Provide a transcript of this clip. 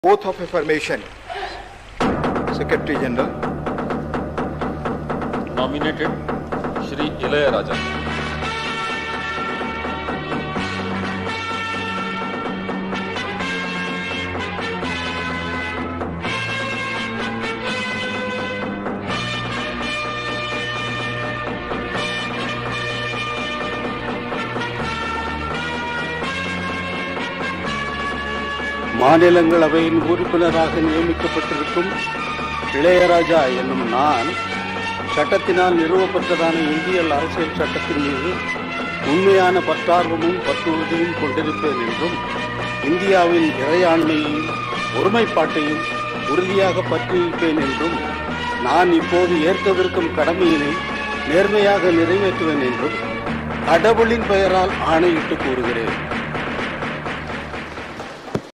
Oath of affirmation. Secretary General. nominated Shri Ilayaraja. மாநிலங்களவையின் உறுப்பினராக நியமிக்கப்பட்டிருக்கும் இளையராஜா என்னும் நான் சட்டத்தினால் நிறுவப்பட்டதான இந்திய அரசியல் சட்டத்தின் மீது உண்மையான பற்றார்வமும் பற்றுறுதியும் கொண்டிருப்பேன் என்றும் இந்தியாவின் இறையாண்மையையும் ஒருமைப்பாட்டையும் உறுதியாக பற்றியிருப்பேன் என்றும் நான் இப்போது ஏற்கவிருக்கும் கடமையினை நேர்மையாக நிறைவேற்றுவேன் என்றும் கடவுளின் பெயரால் ஆணையிட்டு கூறுகிறேன்